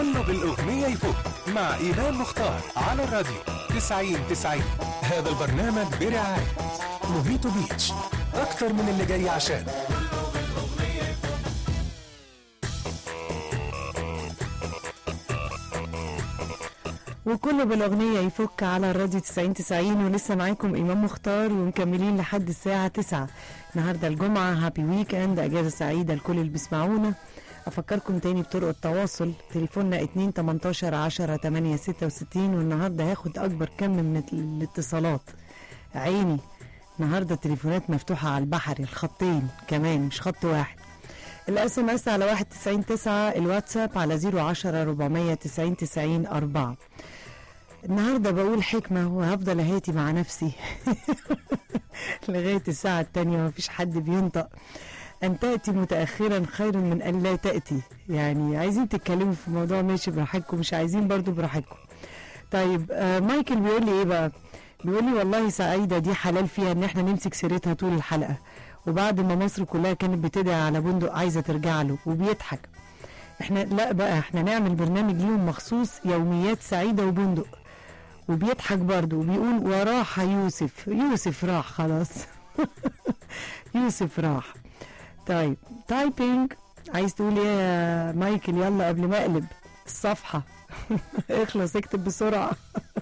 كله بالأغنية يفوت مع إيمان مختار على الراديو 90 90 هذا البرنامج برعاية موهيتو بيتش أكتر من اللي جاي عشان وكله بالأغنية يفك على الراديو 90 90 ولسه معاكم إمام مختار ومكملين لحد الساعة 9 النهاردة الجمعة هابي ويك اند أجازة سعيدة لكل اللي بيسمعونا أفكركم تاني بطرق التواصل تليفوننا 2 18 10 8 66 والنهاردة هاخد أكبر كم من الاتصالات عيني النهاردة التليفونات مفتوحة على البحر الخطين كمان مش خط واحد الاس ام اس على 91 9 الواتساب على 010 490 90 4 النهارده بقول حكمه وهفضل اهاتي مع نفسي لغايه الساعه التانية مفيش حد بينطق ان تاتي متاخرا خير من ان لا تاتي يعني عايزين تتكلموا في موضوع ماشي براحتكم مش عايزين برضو براحتكم طيب آه مايكل بيقول لي ايه بقى بيقول لي والله سعيده دي حلال فيها ان احنا نمسك سيرتها طول الحلقه وبعد ما مصر كلها كانت بتدعي على بندق عايزه ترجع له وبيضحك احنا لا بقى احنا نعمل برنامج ليهم مخصوص يوميات سعيده وبندق وبيضحك برضه وبيقول وراح يوسف يوسف راح خلاص يوسف راح طيب تايبينج عايز تقول ايه يا مايكل يلا قبل ما اقلب الصفحه اخلص اكتب بسرعه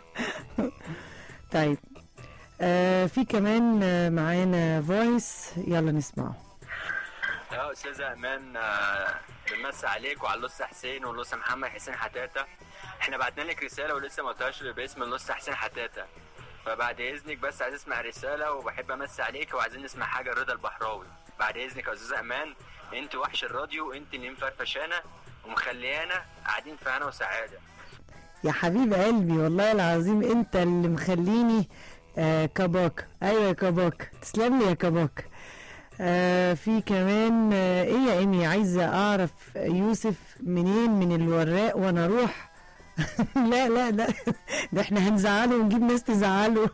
طيب آه في كمان آه معانا فويس يلا نسمعه يا استاذه امان آه، بنمسي عليك وعلى اللص حسين واللص محمد حسين حتاته احنا بعتنا لك رساله ولسه ما قلتهاش باسم اللص حسين حتاته فبعد اذنك بس عايز اسمع رساله وبحب امسي عليك وعايزين نسمع حاجه رضا البحراوي بعد اذنك يا استاذه امان انت وحش الراديو انت اللي مفرفشانا ومخليانا قاعدين في هنا وسعاده يا حبيب قلبي والله العظيم انت اللي مخليني آه كباك ايوه يا كباك تسلم لي يا كباك آه في كمان آه ايه يا ايمي عايزه اعرف يوسف منين من الوراق وانا اروح لا لا لا ده احنا هنزعله ونجيب ناس تزعله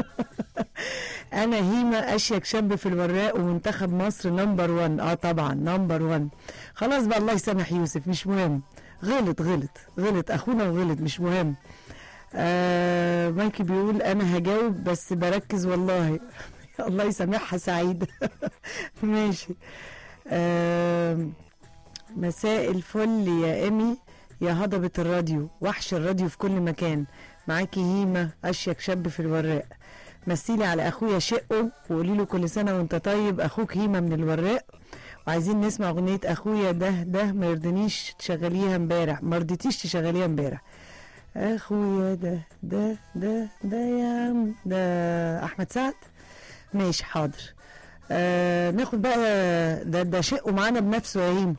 انا هيما اشيك شاب في الوراق ومنتخب مصر نمبر 1 اه طبعا نمبر 1 خلاص بقى الله يسامح يوسف مش مهم غلط غلط غلط اخونا وغلط مش مهم آه مايكي بيقول انا هجاوب بس بركز والله الله يسامحها سعيد ماشي آه مساء الفل يا امي يا هضبة الراديو وحش الراديو في كل مكان معاكي هيمة اشيك شاب في الوراق مثيلي على اخويا شقه وقولي له كل سنه وانت طيب اخوك هيمة من الوراق وعايزين نسمع اغنيه اخويا ده ده ما يرضنيش تشغليها امبارح ما رضيتيش تشغليها امبارح اخويا ده ده ده ده يا عم ده احمد سعد ماشي حاضر آه ناخد بقى ده ده شقه معانا بنفسه يا هيم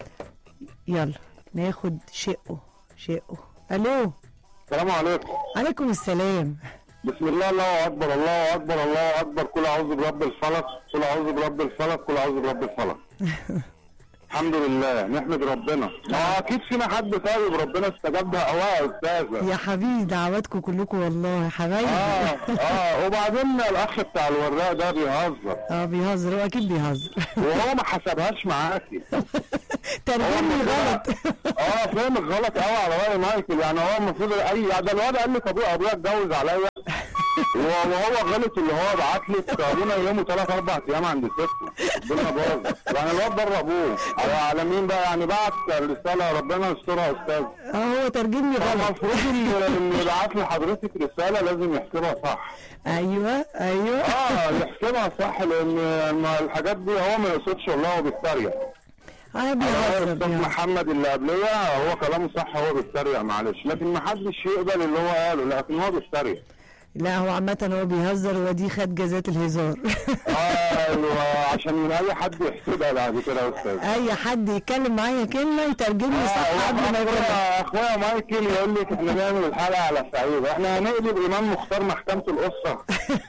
يلا ناخد شقه شقه الو السلام عليكم عليكم السلام بسم الله الله اكبر الله اكبر الله اكبر كل اعوذ برب الفلق كل اعوذ برب الفلق كل اعوذ برب الفلق الحمد لله نحمد ربنا اه اكيد فينا حد طيب ربنا استجاب دعواه يا استاذه يا حبيبي دعواتكم كلكم والله حبايبي اه اه وبعدين الاخ بتاع الوراق ده بيهزر اه بيهزر هو اكيد بيهزر وهو ما حسبهاش معاكي ترجمني غلط اه فاهمك غلط قوي على راي مايكل يعني هو المفروض اي ده الواد قال لك ابويا ابويا اتجوز عليا وهو غلط اللي هو بعت لك ابونا يومه ثلاث اربع ايام عند سته الدنيا باظت يعني الواد ضر ابوه على على مين بقى يعني بعت رساله ربنا يسترها يا استاذ اه هو ترجمني غلط المفروض اللي اللي بعت لحضرتك رساله لازم يحسبها صح ايوه ايوه اه يحسبها صح لان ما الحاجات دي هو ما يقصدش والله هو بيتريق اه بيهزر الاستاذ بيهزر محمد اللي قبليه هو كلامه صح هو بيتريق معلش لكن ما حدش يقبل اللي هو قاله لكن هو بيتريق لا هو عامة هو بيهزر ودي خد جزات الهزار ايوه عشان من اي حد يحسبها بعد كده يا استاذ اي حد يتكلم معايا كلمة يترجم لي صح قبل ما يقولها اخويا اخويا مايكل يقول لك احنا نعمل الحلقه على سعيد احنا هنقلب امام مختار محكمه الاسره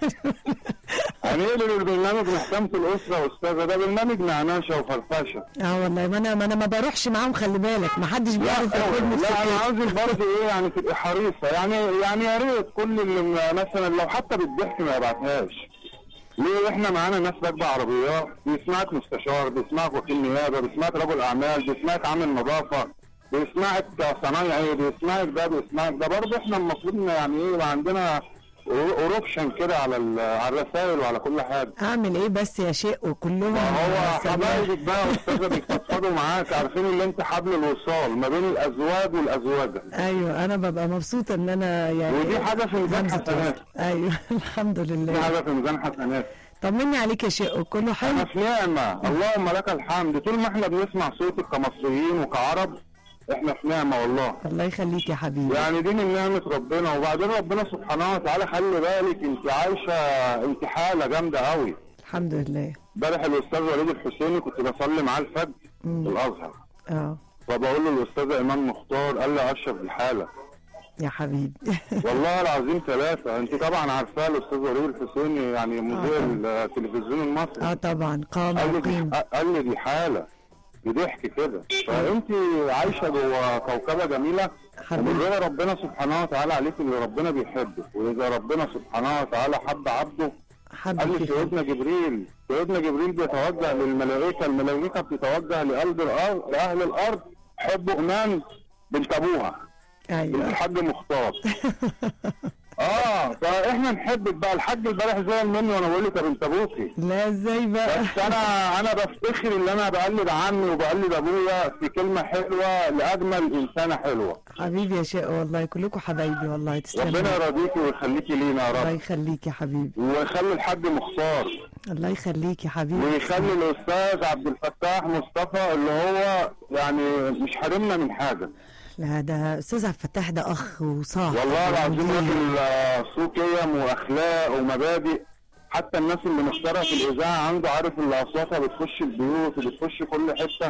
هنقلب البرنامج محكمه الاسره يا استاذه ده برنامج نعناشه وفرفشه اه والله ما انا ما انا ما بروحش معاهم خلي بالك ما حدش بيعرف ياخدني في لا انا سكتي. عاوزك برضه ايه يعني تبقي حريصه يعني يعني يا ريت كل اللي م- مثلا لو حتى بالضحك ما يبعتهاش ليه احنا معانا ناس راكبه عربيات بيسمعك مستشار بيسمعك وكيل نيابه بيسمعك رجل اعمال بيسمعك عامل نظافه بيسمعك صنايعي بيسمعك ده بيسمعك ده برضه احنا المفروض إن يعني ايه يبقى عندنا اوروبشن كده على ال- على الرسائل وعلى كل حاجه اعمل ايه بس يا شيء وكلهم ما هو سماح. حبايبك بقى استاذه بيفضفضوا معاك عارفين اللي انت حبل الوصال ما بين الازواج والازواجه ايوه انا ببقى مبسوطه ان انا يعني ودي حاجه في ميزان همزة حسنات وصل. ايوه الحمد دي لله حاجه في ميزان حسنات طمني عليك يا شيء كله حلو احنا في نعمه اللهم لك الحمد طول ما احنا بنسمع صوتك كمصريين وكعرب احنا في نعمه والله الله يخليك يا حبيبي يعني دي من نعمة ربنا وبعدين ربنا سبحانه وتعالى خلي بالك انت عايشة انت حالة جامدة قوي الحمد لله امبارح الاستاذ وليد الحسيني كنت بصلي معاه الفجر في مم. الازهر اه فبقول له الاستاذ امام مختار قال لي اشرف الحالة يا حبيبي والله العظيم ثلاثة انت طبعا عارفاه الاستاذ وليد الحسيني يعني مذيع طبعا. التلفزيون المصري اه طبعا قامة قال لي وقيمة دي قال لي دي حالة بضحك كده فانت عايشة جوه كوكبة جميلة ومن حبيبي غير ربنا سبحانه وتعالى عليك اللي ربنا بيحبك واذا ربنا سبحانه وتعالى حب عبده قال حبيبي لي فيك سيدنا جبريل سيدنا جبريل بيتوجه للملائكه الملائكه بتتوجه لقلب الارض لاهل الارض حبوا ايمان بنت ابوها بنت ايوه الحاج مختار اه فاحنا نحبك بقى الحاج امبارح زعل مني وانا بقول لك يا بنت ابوكي لا ازاي بقى بس انا انا بفتخر ان انا بقلد عمي وبقلد ابويا في كلمه حلوه لاجمل انسانه حلوه حبيبي يا شيء والله كلكم حبايبي والله تسلموا ربنا يرضيكي ويخليكي لينا يا الله رب يخليك يا حبيبي ويخلي الحاج مختار الله يخليك يا حبيبي ويخلي الاستاذ عبد الفتاح مصطفى اللي هو يعني مش حارمنا من حاجه لا ده استاذ عبد الفتاح ده اخ وصاحب والله العظيم ومدير. راجل آه، سوء قيم واخلاق ومبادئ حتى الناس اللي مشتركه في الاذاعه عنده عارف اللي اصواتها بتخش البيوت وبتخش كل حته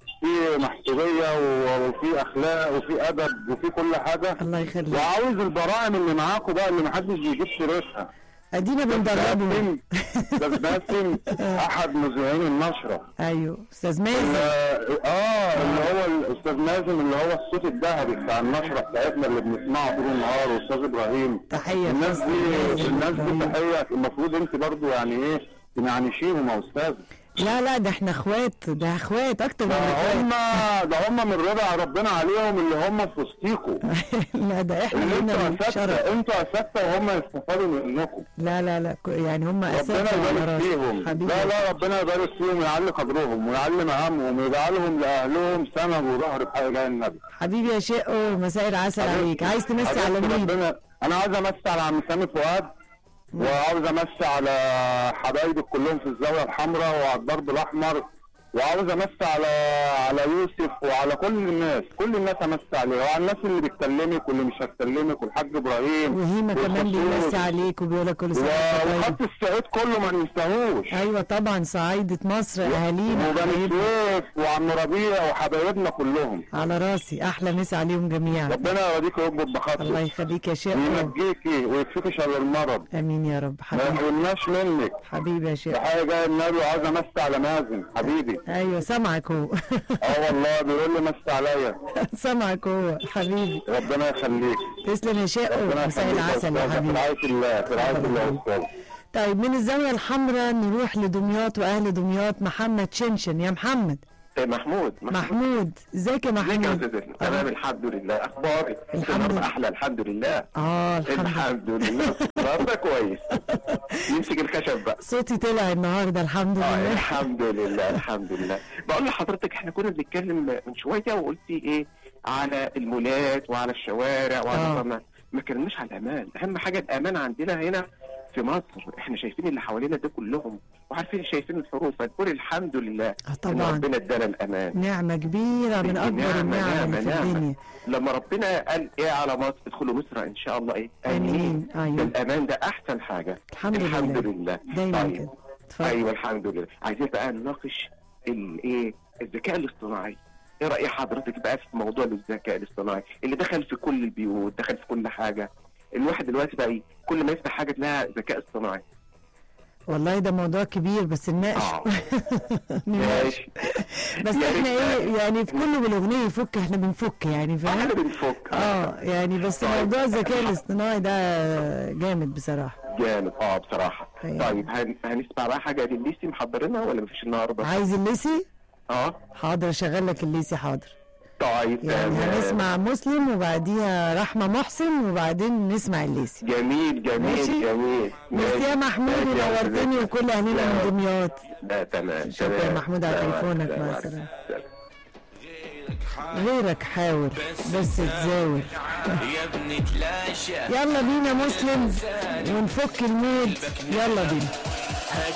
في محسوبيه و- وفي اخلاق وفي ادب وفي كل حاجه الله يخليك وعاوز البراعم اللي معاكم بقى اللي محدش بيجيب سيرتها ادينا بندربه باسم استاذ باسم احد مذيعين النشره ايوه استاذ مازن اه آه، اللي هو الاستاذ مازن اللي هو الصوت الذهبي بتاع النشره بتاعتنا اللي بنسمعه طول النهار واستاذ ابراهيم تحيه الناس خاصة دي لمازن الناس دي إبراهيم. تحيه المفروض انت برضو يعني ايه تنعنشيهم يا استاذ لا لا ده احنا اخوات ده اخوات اكتر من ده اخوات هم ده هم من رضا ربنا عليهم اللي هم في وسطيكوا لا ده احنا اللي لنا انتوا شرف اساتذه انتوا اساتذه وهم يستفادوا منكم لا لا لا ك- يعني هم ربنا اساتذه على يبارك راسي فيهم حبيبي لا لا ربنا يبارك فيهم ويعلي قدرهم ويعلي مقامهم ويجعلهم لاهلهم سند وظهر بحق الله النبي حبيبي يا شقه مساء العسل عليك عايز تمسي على حبيبتي مين ربنا انا عايز امسي على عم سامي فؤاد وعاوز امسي على حبايبي كلهم في الزاويه الحمراء وعلى الضرب الاحمر وعاوز امسي على على يوسف وعلى كل الناس كل الناس امسي عليها وعلى الناس اللي بتكلمك واللي مش هتكلمك والحاج ابراهيم وهيما كمان والخصوص بيمسي عليك وبيقول لك كل و- سنه وانت طيب وخط الصعيد كله ما ننساهوش ايوه طبعا صعيدة مصر اهالينا وبني حبايبنا. سويف وعم ربيع وحبايبنا كلهم على راسي احلى مسا عليهم جميعا ربنا يوريك ويربط الله بخاطرك يخليك يا شقه وينجيكي ويكفيكي شر المرض امين يا رب ما حبيبي يحرمناش منك حبيبي يا شقه بحاجه جاي النبي وعايز امسي على مازن حبيبي ايوه سامعك هو اه والله بيقول لي مسي عليا سامعك هو حبيبي ربنا يخليك تسلم يا شقه ربنا مساء يخليك يا العسل يا أستاذ. في حبيبي رعايه الله في رعايه الله يا استاذ طيب من الزاوية الحمراء نروح لدمياط وأهل دمياط محمد شنشن يا محمد محمود محمود ازيك يا ازيك يا محمود استاذ اسمه تمام الحمد لله اخباري الحمد النهارده لله. احلى الحمد لله اه الحمد لله الحمد لله النهارده كويس يمسك الخشب بقى صوتي طلع النهارده الحمد آه لله الحمد لله الحمد لله بقول لحضرتك احنا كنا بنتكلم من شويه وقلتي ايه على المولات وعلى الشوارع آه. وعلى ما ما اتكلمناش على الامان اهم حاجه الامان عندنا هنا في مصر احنا شايفين اللي حوالينا ده كلهم وعارفين شايفين الحروف فنقول الحمد لله آه ان طبعا ربنا ادانا الامان نعمة كبيرة من أكبر نعمة، النعم نعمة، اللي في نعمة. الدنيا لما ربنا قال ايه على مصر ادخلوا مصر ان شاء الله ايه آمين أيوه الامان ده احسن حاجه الحمد الحمد لله لله دايما طيب. كده اتفضل ايوه الحمد لله عايزين بقى نناقش الايه الذكاء الاصطناعي ايه راي حضرتك بقى في موضوع الذكاء الاصطناعي اللي دخل في كل البيوت دخل في كل حاجه الواحد دلوقتي بقى ايه كل ما يفتح حاجه تلاقيها ذكاء اصطناعي والله ده موضوع كبير بس نناقش اه نناقش ماشي بس يا احنا ريت ايه يعني في كل بالاغنيه يفك احنا بنفك يعني احنا فاهم بنفك اه يعني بس طيب. موضوع الذكاء الاصطناعي ده جامد بصراحه جامد اه بصراحه أيوة. طيب هن... هنسمع بقى حاجه لليسي محضرينها ولا مفيش النهارده؟ عايز الليسي اه حاضر اشغل لك الليسي حاضر طيب يعني تمام. هنسمع مسلم وبعديها رحمه محسن وبعدين نسمع الليسي جميل جميل ماشي. جميل ميرسي يا محمود ماشي يا ونورتني حبيبي. وكل اهلنا من دمياط لا تمام شكرا تمام. محمود على سلام. تليفونك. مع سلام. السلامة. سلام. غيرك حاول بس تزاول يا ابني تلاشى يلا بينا مسلم ونفك المود يلا بينا